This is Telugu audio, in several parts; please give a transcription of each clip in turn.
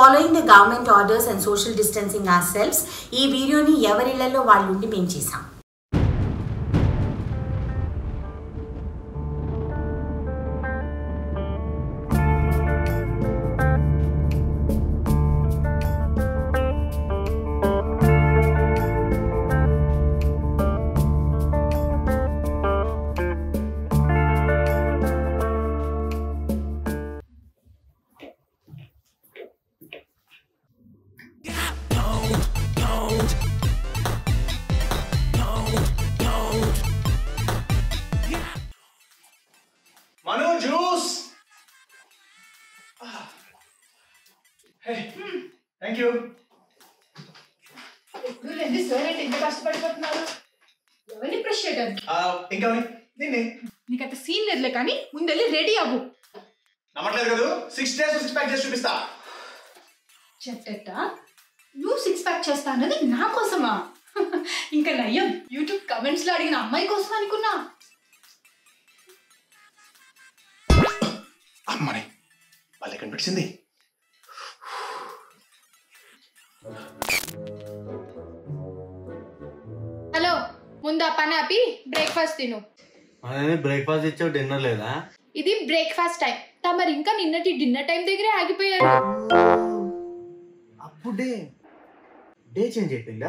Following the government orders and social distancing ourselves ఈ వీడియోని ఎవరిళ్లలో వాళ్ళు ఉండి మేము చేసాం Manu juice hey thank you ఎప్పుడు రెండు సార్ అంటే ఎంత కష్టపడిపోతున్నారు ఎవరిని ప్రెస్ చేయడానికి ఇంకా దీన్ని నీకు అంత సీన్ లేదులే కానీ ముందెళ్ళి రెడీ అవ్వు నమ్మట్లేదు కదా సిక్స్ డేస్ సిక్స్ ప్యాక్ చేసి చూపిస్తా చెట్టట నువ్వు సిక్స్ ప్యాక్ చేస్తా అన్నది నా కోసమా ఇంకా నయ్యం యూట్యూబ్ కమెంట్స్ లో అడిగిన అమ్మాయి కోసం అనుకున్నా అమ్మని వాళ్ళే కనిపించింది హలో ముందు ఆ పని ఆపి బ్రేక్ఫాస్ట్ తిను అదే బ్రేక్ఫాస్ట్ ఇచ్చావు డిన్నర్ లేదా ఇది బ్రేక్ఫాస్ట్ టైం తమరు ఇంకా నిన్నటి డిన్నర్ టైం దగ్గరే ఆగిపోయారు అప్పుడే డే చేంజ్ అయిపోయిందా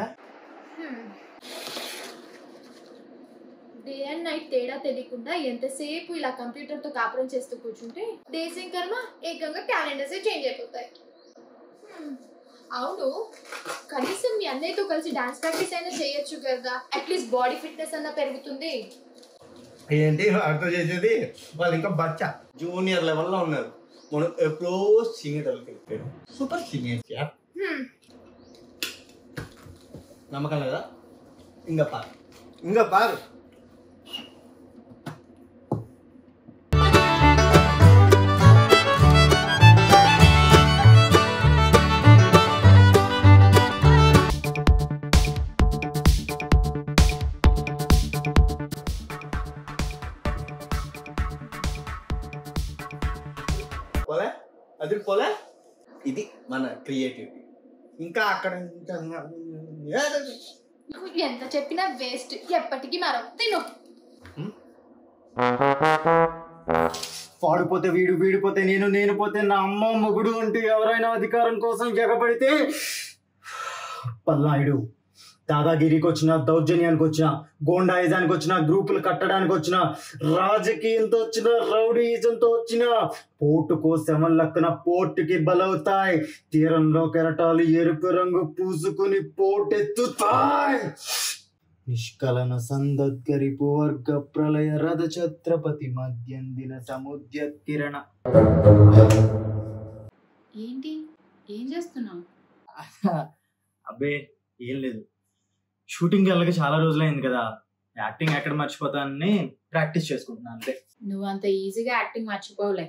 డే అండ్ నైట్ తేడా తెలియకుండా ఎంతసేపు ఇలా కంప్యూటర్ తో కాపురం చేస్తూ కూర్చుంటే డేస్ ఏం కర్మ ఏకంగా క్యాలెండర్స్ చేంజ్ అయిపోతాయి Hmm. అవును కనీసం మీ అన్నయ్యతో కలిసి డాన్స్ ప్రాక్టీస్ అయినా చేయొచ్చు కదా అట్లీస్ట్ బాడీ ఫిట్నెస్ అన్నా పెరుగుతుంది ఏంటి అర్థం చేసేది వాళ్ళు ఇంకా బచ్చా జూనియర్ లెవెల్లో ఉన్నారు మనం ఎప్పుడో సీనియర్ లెవెల్కి వెళ్ళిపోయాం సూపర్ సీనియర్ యాప్ Hmm. నమ్మకం లేదా ఇంకా పారు ఇంకా పారు పోలే అది పోలే ఇది మన క్రియేటివిటీ ఇంకా అక్కడ ఇంకా నువ్వు ఎంత చెప్పినా వేస్ట్ ఎప్పటికీ మరో తిను పాడిపోతే వీడు వీడిపోతే నేను నేను పోతే నా అమ్మ మొగుడు అంటే ఎవరైనా అధికారం కోసం ఎగబడితే పల్నాయుడు దాదాగిరికి వచ్చిన దౌర్జన్యానికి వచ్చిన గోండాయిజానికి వచ్చిన గ్రూపులు కట్టడానికి వచ్చిన రాజకీయంతో వచ్చిన రౌడీయిజంతో వచ్చిన పోటుకో శమలక్కన పోటుకి బలవుతాయి తీరంలో కెరటాలు ఎరుపు రంగు పూసుకుని పోటెత్తుతాయి నిష్కలన సందద్గరిపు వర్గ ప్రళయ రథ ఛత్రపతి మధ్యందిన సముద్య కిరణ ఏంటి ఏం చేస్తున్నావు అబ్బే ఏం లేదు షూటింగ్కి వెళ్ళక చాలా రోజులైంది కదా యాక్టింగ్ ఎక్కడ మర్చిపోతానని ప్రాక్టీస్ చేసుకుంటున్నాను అంతే నువ్వు అంత ఈజీగా యాక్టింగ్ మర్చిపోవులే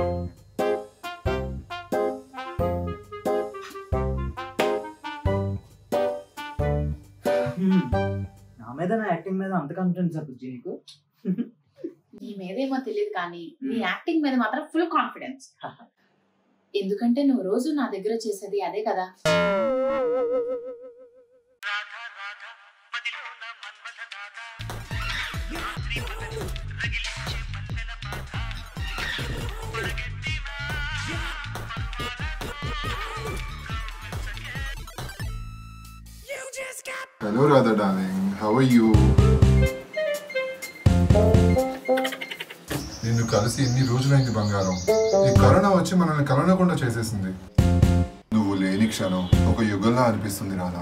హ్మ్. నా మీద నా యాక్టింగ్ మీద అంత కాన్ఫిడెన్స్ అప్పుడు నీకు నీ మీదేమో తెలియదు కానీ నీ యాక్టింగ్ మీద మాత్రం ఫుల్ కాన్ఫిడెన్స్ ఎందుకంటే నువ్వు రోజు నా దగ్గర చేసేది అదే కదా Hello, Radha darling. How are you? నిన్ను కలిసి ఎన్ని రోజులైంది బంగారం ఈ కరోనా వచ్చి మనల్ని కలనకుండా చేసేసింది నువ్వు లేని క్షణం ఒక యుగంలా అనిపిస్తుంది రాధా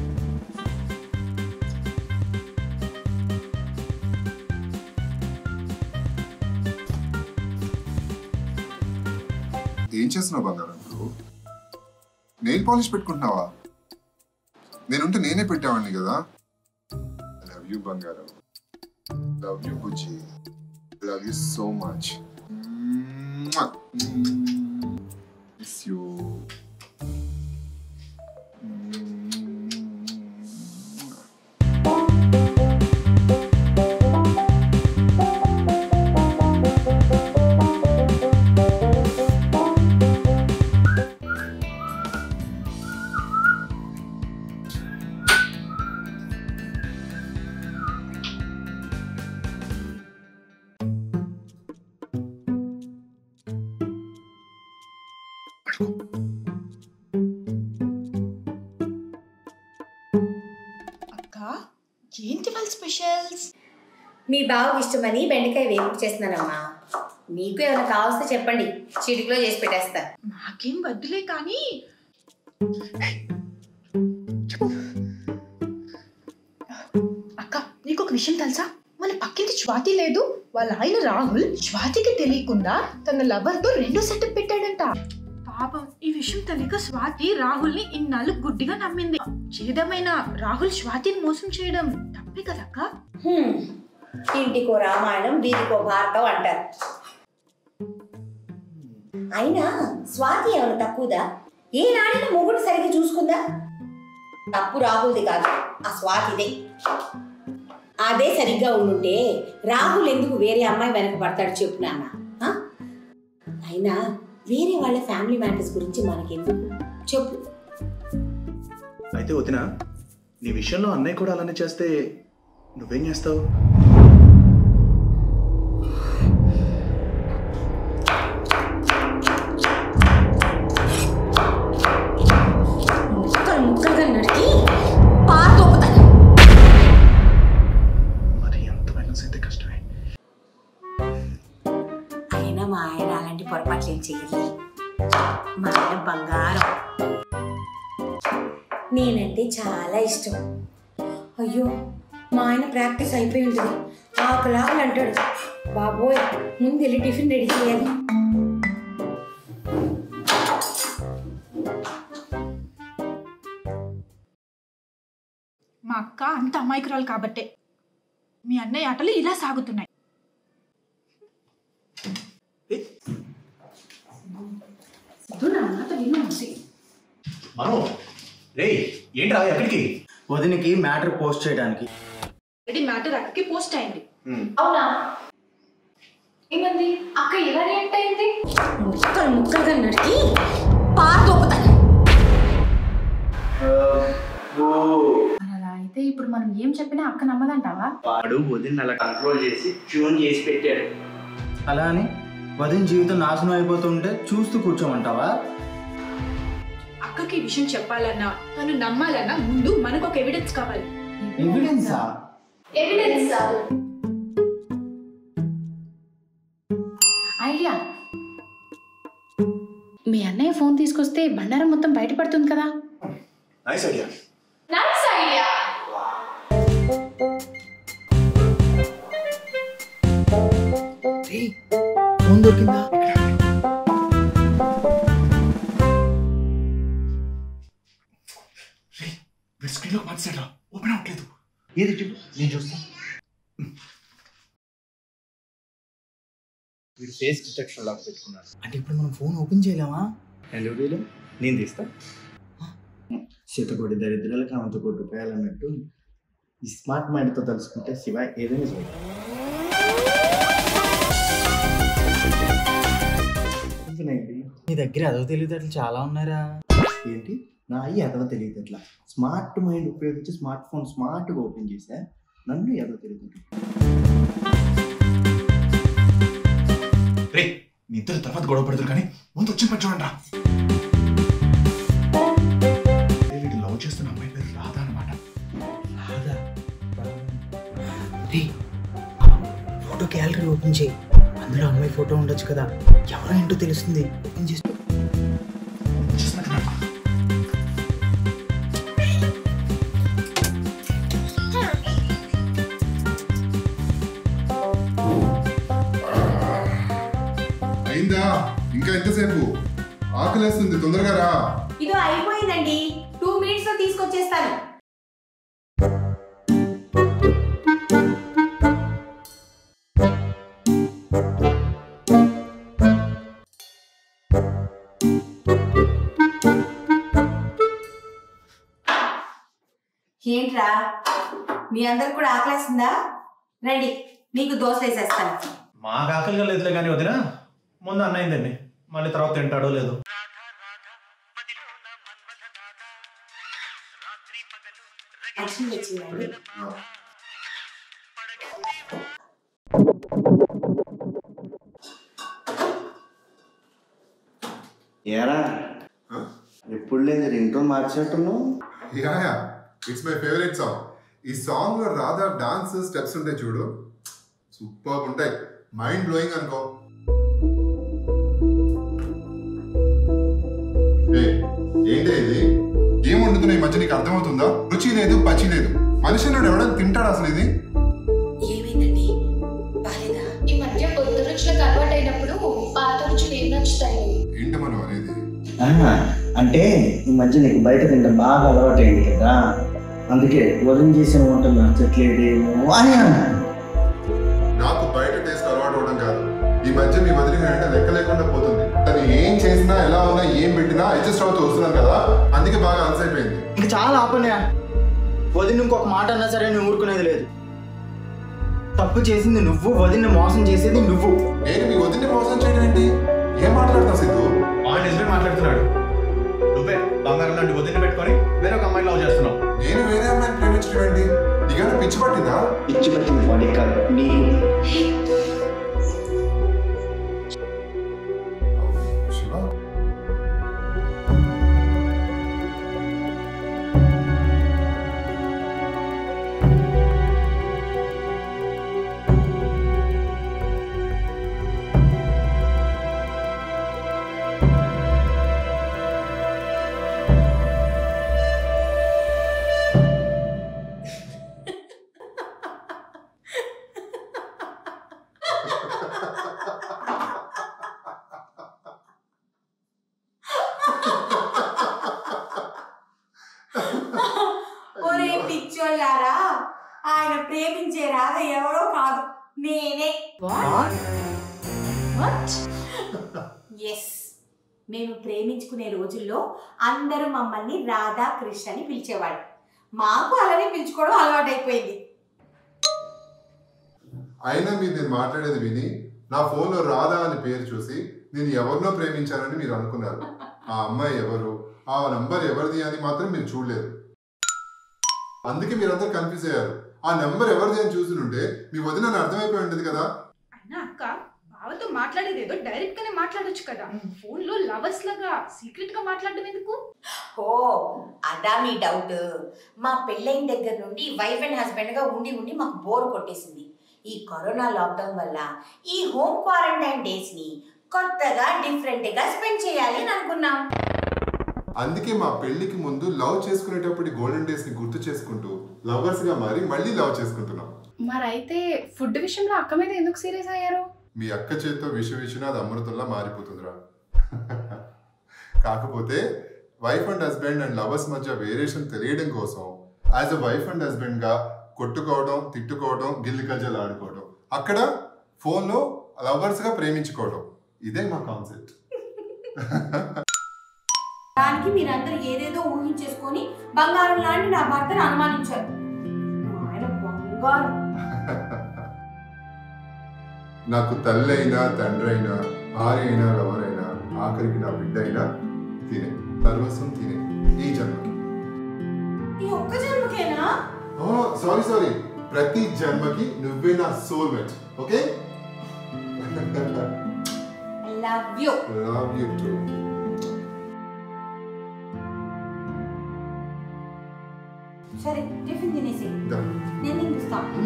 ఏం చేస్తున్నావు బంగారం ఇప్పుడు నెయిల్ పాలిష్ పెట్టుకుంటున్నావా నేనుంటే నేనే పెట్టేవాడిని కదా లవ్ యూ బంగారం లవ్ యూ బుజ్జి love you so much miss you అక్క ఏంటి వాళ్ళ స్పెషల్స్ మీ బావకి ఇష్టమని బెండకాయ వేపుడు చేస్తున్నానమ్మా మీకు ఏమైనా కావాల్స్తే చెప్పండి చిటికలో చేసి పెట్టేస్తా నాకేం వద్దులే కానీ అక్క నీకు ఒక విషయం తెలుసా మన పక్కింటి స్వాతి లేదు వాళ్ళ ఆయన రాహుల్ స్వాతికి తెలియకుండా తన లవర్ తో రెండో సెటప్ పెట్టాడంట పాపం ఈ విషయం తెలియక స్వాతి రాహుల్ ని ఇన్నాళ్ళు గుడ్డిగా నమ్మింది చేదమైన రాహుల్ స్వాతిని మోసం చేయడం తప్పే కదక్క హ్మ్. ఇంటికో రామాయణం వీధికో భారతం అంటారు అయినా స్వాతి ఏమైనా తక్కువదా ఏ నాడిన మొగుడు సరిగ్గా చూసుకుందా తప్పు రాహుల్ది కాదు ఆ స్వాతిదే అదే సరిగ్గా ఉండుంటే రాహుల్ ఎందుకు వేరే అమ్మాయి వెనక పడతాడు చెప్పు నాన్న ఆ? అయినా వేరే వాళ్ళ ఫ్యామిలీ మ్యాటర్స్ గురించి మనకెందుకు చెప్పు అయితే వదిన నీ విషయంలో అన్నయ్య కూడా అలానే చేస్తే నువ్వేం చేస్తావు ముక్కలు ముక్కలుగా నరికి పాతోపుతాను మరి ఎంత బ్యాలెన్స్ అయితే కష్టమే అయినా మా ఆయన అలాంటి పొరపాట్లు ఏం చెయ్యదు మా ఆయన బంగారం నేనంటే చాలా ఇష్టం అయ్యో మా ఆయన ప్రాక్టీస్ అయిపోయి ఉంటుంది ఆకలాకలు అంటాడు బాబోయ్ ముందు వెళ్ళి టిఫిన్ రెడీ చేయాలి మా అక్క అంత అమాయకురాలు కాబట్టే మీ అన్నయ్య ఆటలు ఇలా సాగుతున్నాయి మను రే ఏంట్రా ఎక్కడికి వదినికి మ్యాటర్ పోస్ట్ చేయడానికి ఆల్రెడీ మ్యాటర్ అక్కకి పోస్ట్ అయింది అవునా ఏమంది అక్క ఎలా రియాక్ట్ అయింది ముక్కలు ముక్కలుగా నరికి పాతోపుతాను అలా అయితే ఇప్పుడు మనం ఏం చెప్పినా అక్క నమ్మదంటావా వాడు వదిన అలా కంట్రోల్ చేసి ట్యూన్ చేసి పెట్టాడు అలా అని వదిన జీవితం నాశనం అయిపోతుంటే చూస్తూ కూర్చోమంటావా అక్కకి ఈ విషయం చెప్పాలన్నా తను నమ్మాలన్నా ముందు మనకు ఒక ఎవిడెన్స్ కావాలి ఎవిడెన్సా ఎవిడెన్స్ ఐడియా మీ అన్నయ్య ఫోన్ తీసుకొస్తే బండారం మొత్తం బయటపడుతుంది కదా nice idea nice idea phone దొరికిందా స్క్రీన్లో మార్చేట్రా ఓపెన్ అవ్వట్లేదు ఏది చూడు నేను చూస్తా వీడు ఫేస్ డిటెక్షన్ లాగా పెట్టుకున్నాడు అంటే ఇప్పుడు మనం ఫోన్ ఓపెన్ చేయలేమా ఎందుకు వీలు నేను తీస్తా శతకోటి దరిద్రాలకు అనంత కోటి రూపాయలు అన్నట్టు ఈ స్మార్ట్ మైండ్తో తలుసుకుంటే శివ ఏదైనా చేయగలడు. ఏంటి నీ దగ్గర అదో తెలివితేటలు చాలా ఉన్నారా ఏంటి నా అయ్యి ఎదవ తెలియదు ఎట్లా స్మార్ట్ మైండ్ ఉపయోగించి స్మార్ట్ ఫోన్ స్మార్ట్గా ఓపెన్ చేసా నన్ను ఎదవ తెలియదు రే మీ ఇద్దరు తర్వాత గొడవ పడతారు కానీ ముందు వచ్చిన పని చూడండి రా వీడు లవ్ చేస్తున్న అమ్మాయి పేరు రాధా అనమాట రాదా రే ఫోటో గ్యాలరీ ఓపెన్ చేయి అందులో అమ్మాయి ఫోటో ఉండొచ్చు కదా ఎవరో ఏంటో తెలుస్తుంది ఓపెన్ చేసి చేస్తున్నా అయిందా ఇంకా ఎంతసేపు ఆకలేస్తుంది తొందరగా రా ఇదో అయిపోయిందండి టూ మినిట్స్ లో తీసుకొచ్చేస్తాను ఏంట్రా మీ అందరికి కూడా ఆకలేస్తుందా రండి మీకు దోశ వేసేస్తాను మాకు ఆకలిగా లేదులే కానీ వదిన ముందు అన్నయిందండి మళ్ళీ తర్వాత తింటాడో లేదో లక్ష్మి వచ్చిందండి ఆ. ఏరా ఎప్పుడు లేదు రింగ్ టోన్ మార్చినట్టున్నావు yeah yeah it's my favourite song ఈ సాంగ్ లో రాధా డాన్స్ స్టెప్స్ ఉంటాయి చూడు సూపర్ ఉంటాయి మైండ్ బ్లోయింగ్ అనుకో ఏ, ఏంటి ఇది ఏం వండుతున్నా ఈ మధ్య నీకు అర్థమవుతుందా రుచి లేదు పచి లేదు మనిషి నాడు ఎవడైనా తింటాడు అసలు ఇది ఏమైందండి బాలేదా ఈ మధ్య కొత్త రుచులకు అలవాటు అయినప్పుడు పాత రుచులు ఏం నచ్చుతాయి ఏంటి మనం అనేది ఆహా, అంటే ఈ మధ్య నీకు బయట తింటే బాగా అలవాటైంది కదా అందుకే వదిన చేసిన వంటలు నచ్చట్లేదేమో అని అన్నాను. నాకు బయట టేస్ట్ అలవాటు అవడం కాదు ఈ మధ్య మీ వదిలి అంటే లెక్క లేకుండా పోతుంది తను ఏం చేసినా ఎలా ఉన్నా ఏం పెట్టినా అడ్జస్ట్ అవుతూ వస్తున్నాను కదా అందుకే బాగా అలసి అయిపోయింది ఇంక చాలా ఆపన్యా వదిన ఇంకొక మాట అన్నా సరే నేను ఊరుకునేది లేదు తప్పు చేసింది నువ్వు వదిన మోసం చేసేది నువ్వు నేను మీ వదిలిని మోసం చేయడం ఏంటి ఏం మాట్లాడుతున్నావు సిద్ధు వాడు నిజమే మాట్లాడుతున్నాడు నువ్వే బంగారం లాంటి వదిన పెట్టుకొని వేరే ఒక అమ్మాయిని లవ్ చేస్తున్నావు నేను వేరే అమ్మాయిని ప్రేమించడం ఏంటి నీకైనా పిచ్చి పట్టిందా పిచ్చి పట్టింది బాడీ కాదు నీ శివ ఒరే పిచ్చోళ్ళారా ఆయన ప్రేమించే రాధ ఎవరో కాదు నేనే ఎస్ మేము ప్రేమించుకునే రోజుల్లో అందరూ మమ్మల్ని రాధా కృష్ణ అని పిలిచేవాడు మాకు అలానే పిలుచుకోవడం అలవాటైపోయింది అయినా మీరు నేను మాట్లాడేది విని నా ఫోన్లో రాధా అని పేరు చూసి నేను ఎవరినో ప్రేమించానని మీరు అనుకున్నారు ఆ అమ్మాయి ఎవరు ఆ నంబర్ ఎవరిది అని మాత్రం మీరు చూడలేదు అందుకే మీరందరూ కన్ఫ్యూజ్ అయ్యారు ఆ నెంబర్ ఎవరిది అని చూస్తుంటే మీ వదిన నాకు అర్థమైపోయి ఉంటుంది కదా అయినా అక్క బావతో మాట్లాడేది ఏదో డైరెక్ట్ గానే మాట్లాడొచ్చు కదా ఫోన్ లో లవర్స్ లాగా సీక్రెట్ గా మాట్లాడడం ఎందుకు ఓ అదా మీ డౌట్ మా పెళ్ళైన దగ్గర నుండి వైఫ్ అండ్ హస్బెండ్గా ఉండి ఉండి మాకు బోర్ కొట్టేసింది ఈ కరోనా లాక్డౌన్ వల్ల ఈ హోమ్ క్వారంటైన్ డేస్ని కొత్తగా డిఫరెంట్గా స్పెండ్ చేయాలి అని అనుకున్నాం అందుకే మా పెళ్లికి ముందు లవ్ చేసుకునేటప్పుడు గోల్డెన్ డేస్ ని గుర్తు చేసుకుంటూ లవర్స్ గా మారి మళ్ళీ లవ్ చేసుకుంటున్నాం మరైతే ఫుడ్ విషయంలో అక్క మీద ఎందుకు సీరియస్ అయ్యారు మీ అక్క చేతితో విష విషయం అది అమృతంలా మారిపోతుందిరా కాకపోతే wife and husband and lovers మధ్య వేరియేషన్ తెలియడం కోసం as a wife and husband గా కొట్టుకోవడం తిట్టుకోవడం గిల్లి కజ్జలు ఆడుకోవడం అక్కడ ఫోన్లో లవర్స్ గా ప్రేమించుకోవడం ఇదే మా కాన్సెప్ట్ దానికి మీరందరూ ఏదేదో ఊహించేసుకొని బంగారం లాంటి నా భర్తను అనుమానించారు ఆయన బంగారం నాకు తల్లి అయినా తండ్రి అయినా భార్య అయినా లవర్ అయినా ఆఖరికి నా బిడ్డ అయినా తినే సర్వస్వం తినే ఈ జన్మకి ఈ ఒక్క జన్మకేనా ఓ సారీ సారీ ప్రతి జన్మకి నువ్వే నా soulmate okay I love you love you too సరే టిఫిన్ తినేసి నేను తినిపిస్తాను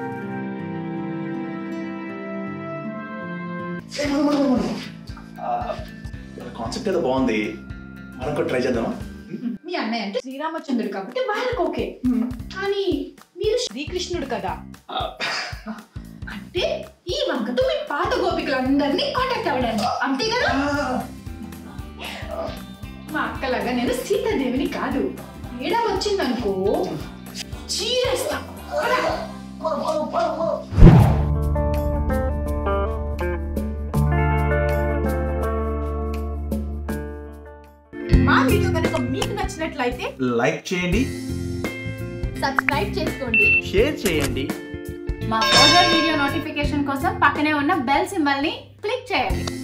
కాన్సెప్ట్ ఏదో బాగుంది మనం కూడా ట్రై చేద్దామా మీ అన్నయ్య అంటే శ్రీరామచంద్రుడు కాబట్టి వాళ్ళకి ఓకే కానీ మీరు శ్రీకృష్ణుడు కదా అంటే ఈ వంకతో మీ పాత గోపికలందరినీ కాంటాక్ట్ అవ్వడానికి అంతే కదా మా అక్కలాగా నేను సీతాదేవిని కాదు తేడా వచ్చిందనుకో చీరేస్తా మా వీడియో కనుక మీకు నచ్చినట్లయితే లైక్ చేయండి సబ్స్క్రైబ్ చేసుకోండి షేర్ చేయండి మా ఫర్దర్ వీడియో నోటిఫికేషన్ కోసం పక్కనే ఉన్న బెల్ సింబల్ ని క్లిక్ చేయండి